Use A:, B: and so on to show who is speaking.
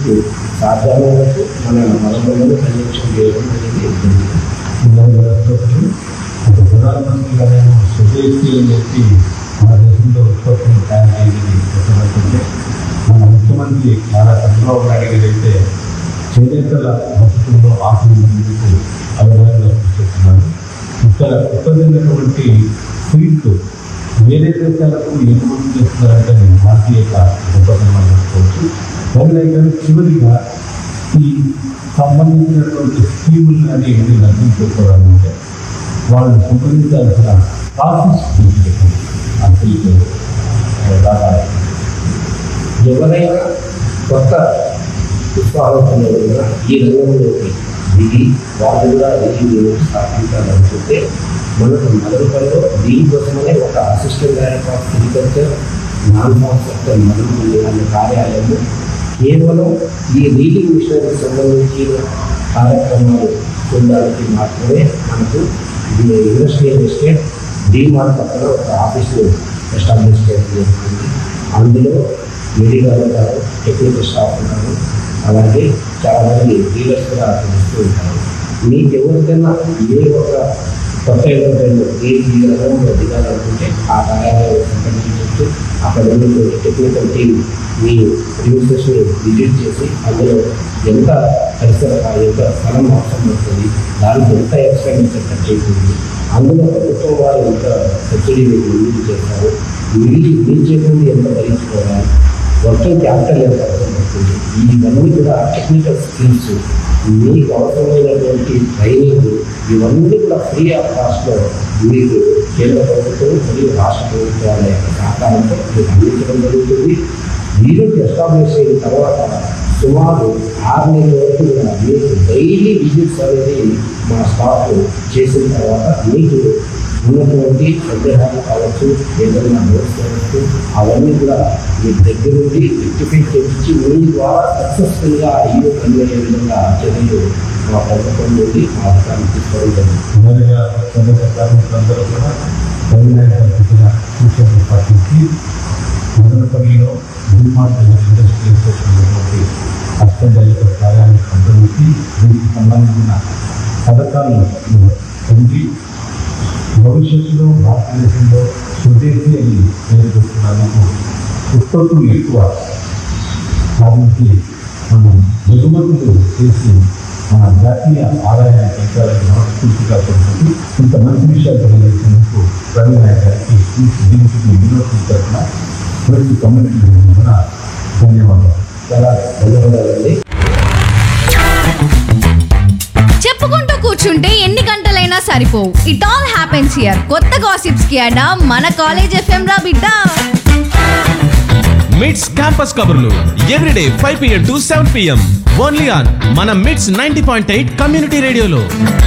A: మీకు సాధ్యమైనట్టు మన మనందరూ కన్వెన్షన్ చేయడం అనేది జరుగుతుంది.
B: ఒక ప్రధానమంత్రి గారేమో స్వదేశీ అని చెప్పి మన దేశంలో ఉత్పత్తిని తయారు చేయని చెప్పబడుతుంటే మన ముఖ్యమంత్రి నారా చంద్రబాబు నాయుడు గారు అయితే చేనేతల వసతుల్లో ఆత్మీయులకు అవగాహన చేస్తున్నారు ఇక్కడ ఉత్పన్నటువంటి స్వీట్లు వేరే దేశాలకు ఎగుమతి చేస్తున్నారంటే నేను భారతీయ గొప్పతనం అనుకోవచ్చు కానీ చివరిగా ఈ సంబంధించినటువంటి స్కీములు కానీ ఏమైనా అర్థం చేసుకోవాలంటే వాళ్ళు సంప్రదించాల్సిన ప్రాసెస్ గురించి చెప్పండి అసలు బాగా
A: ఎవరైనా కొత్త ఉత్పాదకులు ఈ రంగంలోకి దిగి వాళ్ళు కూడా ఈ స్థాపించాలనుకుంటే మనకు మదనపల్లిలో దీనికోసమనే ఒక assistant director of agriculture non farm sector Madanapalle అనే కార్యాలయము కేవలం ఈ రీడింగ్ మిషనరీకి సంబంధించిన కార్యక్రమాలు చూడడానికి మాత్రమే మనకు ఇది ఇండస్ట్రియల్ ఎస్టేట్ డీమార్ట్ పక్కన ఒక ఆఫీసు ఎస్టాబ్లిష్ చేయడం జరుగుతుంది అందులో మెడికల్ ఉంటారు టెక్నికల్ స్టాఫ్ ఉంటారు అలాగే చాలామంది డీలర్స్ కూడా తెలుస్తూ ఉంటారు మీకు ఎవరికైనా ఏ ఒక కొత్త ఎవరికైనా ఏ ఈ రంగంలో దిగాలనుకుంటే ఆ కార్యాలయం సంప్రదించవచ్చు అక్కడ ఉండే టెక్నికల్ టీం మీ రిజిస్ట్రేషన్ విజిట్ చేసి అందులో ఎంత పరిసర ఎంత స్థలం అవసరం పడుతుంది దానికి ఎంత ఎక్స్పెండిచర్ ఖర్చు అవుతుంది అందులో ప్రభుత్వం వారు ఎంత సబ్సిడీ మీకు రిలీజ్ చేస్తారు మీరు మీరు చేసింది ఎంత భరించుకోవాలి వర్కింగ్ క్యాపిటల్ ఎంత అవసరం పడుతుంది ఇవన్నీ కూడా టెక్నికల్ స్కిల్స్ మీకు అవసరమైనటువంటి ట్రైనింగ్ ఇవన్నీ కూడా ఫ్రీ ఆఫ్ కాస్ట్లో మీకు కేంద్ర ప్రభుత్వం మరియు రాష్ట్ర ప్రభుత్వాల యొక్క సహకారంతో మీకు అందించడం జరుగుతుంది యూనిట్ ఎస్టాబ్లిష్ అయిన తర్వాత సుమారు ఆరు నెలల వరకు కూడా మీకు డైలీ విజిట్స్ అనేది మా స్టాఫ్ చేసిన తర్వాత మీకు ఉన్నటువంటి సందేహాలు కావచ్చు ఏదైనా నోట్స్ కావచ్చు అవన్నీ కూడా మీ దగ్గర నుండి రెక్టిఫై చేయించి మీ ద్వారా సక్సెస్ఫుల్గా అయ్యో కలిగే విధంగా చర్యలు మా ప్రభుత్వం నుండి మా అధికారులు తీసుకోవడం జరుగుతుంది
B: మొదటిగా చంద్ర కార్మికులందరూ కూడా రవినాయక చెప్పిన సూచనలు పాటించి మదనపల్లిలో డిమార్ట్ ఇండస్ట్రీ ఉన్నటువంటి అష్టదళిత కార్యాలయం సంప్రదించి దీనికి సంబంధించిన పథకాలను పొంది భవిష్యత్తులో భారతదేశంలో స్వదేశీ అని పేరు పెట్టుకున్నందుకు ఉత్పత్తులు ఎక్కువ కాబట్టి మనం ఎగుమతులు చేసి మన జాతీయ ఆదాయాన్ని పెంచాలని మనస్ఫూర్తిగా కోరుకుంటూ ఇంత మంచి విషయాలు తెలియజేసినందుకు ప్రవీణ్ నాయక్ గారికి ఈ దీనికి యూనివర్సిటీ తరఫున మంచి కమ్యూనిటీ తరఫున ధన్యవాదాలు
A: చాలా ధన్యవాదాలండి
C: చెప్పుకుంటూ కూర్చుంటే ఎన్ని గంటలైనా సరిపోవు ఇట్ ఆల్ హ్యాపెన్స్ హియర్ కొత్త గాసిప్స్ కి అడా మన కాలేజ్ ఎఫ్ఎం రా బిడ్డ
D: మిడ్స్ క్యాంపస్ కబుర్లు everyday five PM to seven PM only on మన MITS ninety point eight community రేడియోలో